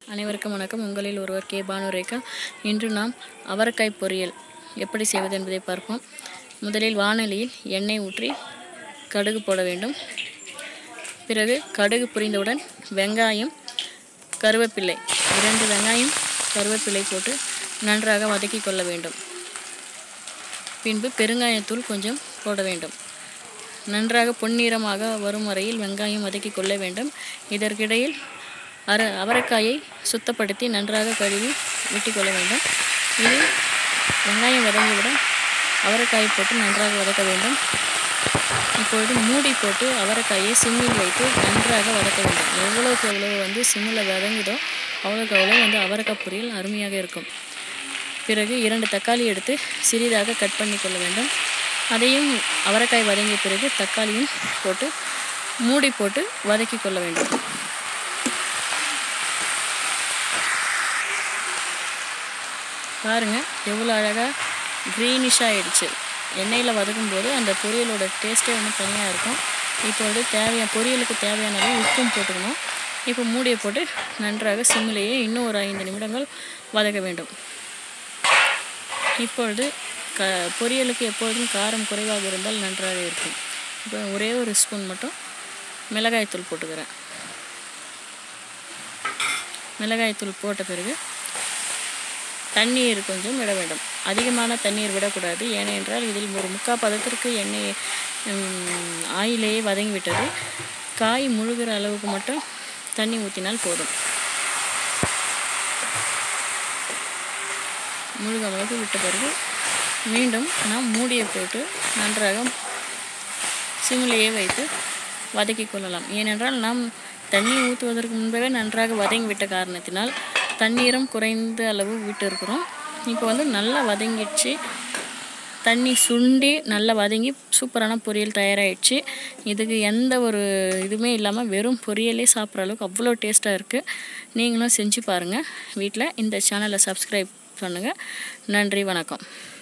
அனைவருக்கும் வணக்கம் உங்களில் ஒருவர் கே பானுரேகா இன்று நாம் அவரைக்காய் பொரியல் எப்படி செய்வது என்பதை பார்ப்போம் முதலில் வாணலியில் எண்ணெய் ஊற்றி கடுகு போட வேண்டும் பிறகு கடுகு புரிந்தவுடன் வெங்காயம் கருவேப்பிள்ளை இரண்டு வெங்காயம் கருவேப்பிள்ளை போட்டு நன்றாக வதக்கி கொள்ள வேண்டும் பின்பு பெருங்காயத்தூள் கொஞ்சம் போட வேண்டும் நன்றாக பொன்னிறமாக வரும் வரையில் வெங்காயம் வதக்கி கொள்ள வேண்டும் இதற்கிடையில் அர அவரைக்காயை சுத்தப்படுத்தி நன்றாக கழுவி வெட்டி கொள்ள வேண்டும் இது வெங்காயம் வதங்கிவிட அவரைக்காயை போட்டு நன்றாக வதக்க வேண்டும் இப்பொழுது மூடி போட்டு அவரைக்காயை சிம்மில் வைத்து நன்றாக வதக்க வேண்டும் எவ்வளோக்கு எவ்வளோ வந்து சிம்மில் வதங்குதோ அவ்வளோக்கு அவ்வளோ வந்து அவரைக்காய் பொரியல் அருமையாக இருக்கும் பிறகு இரண்டு தக்காளி எடுத்து சிறிதாக கட் பண்ணி கொள்ள வேண்டும் அதையும் அவரைக்காய் வதங்கிய பிறகு தக்காளியும் போட்டு மூடி போட்டு வதக்கி கொள்ள வேண்டும் பாருங்கள் எவ்வளோ அழகாக க்ரீனிஷாக ஆயிடுச்சு எண்ணெயில் வதக்கும் போது அந்த பொரியலோட டேஸ்ட்டே வந்து தனியாக இருக்கும் இப்போ வந்து தேவையான பொரியலுக்கு தேவையான அளவு உப்பும் போட்டுக்கணும் இப்போ மூடியை போட்டு நன்றாக சிம்மிலேயே இன்னும் ஒரு ஐந்து நிமிடங்கள் வதக்க வேண்டும் இப்பொழுது க பொரியலுக்கு எப்பொழுதும் காரம் குறைவாக இருந்தால் நன்றாக இருக்கும் இப்போ ஒரே ஒரு ஸ்பூன் மட்டும் மிளகாய்த்தூள் போட்டுக்கிறேன் மிளகாய்த்தூள் போட்ட பிறகு தண்ணீர் கொஞ்சம் விட வேண்டும் அதிகமான தண்ணீர் விடக்கூடாது ஏனென்றால் இதில் ஒரு முக்கால் பதத்திற்கு எண்ணெய் ஆயிலேயே வதங்கி விட்டது காய் முழுகிற அளவுக்கு மட்டும் தண்ணி ஊற்றினால் போதும் முழுக அளவுக்கு விட்ட பிறகு மீண்டும் நாம் மூடியை போட்டு நன்றாக சிம்மிலேயே வைத்து வதக்கி கொள்ளலாம் ஏனென்றால் நாம் தண்ணி ஊற்றுவதற்கு முன்பவே நன்றாக வதங்கி விட்ட காரணத்தினால் தண்ணீரும் குறைந்த அளவு விட்டு இருக்கிறோம் இப்போ வந்து நல்லா வதங்கிடுச்சு தண்ணி சுண்டி நல்லா வதங்கி சூப்பரான பொரியல் தயாராகிடுச்சு இதுக்கு எந்த ஒரு இதுவுமே இல்லாமல் வெறும் பொரியலே சாப்பிட்ற அளவுக்கு அவ்வளோ டேஸ்ட்டாக இருக்குது நீங்களும் செஞ்சு பாருங்கள் வீட்டில் இந்த சேனலை சப்ஸ்கிரைப் பண்ணுங்கள் நன்றி வணக்கம்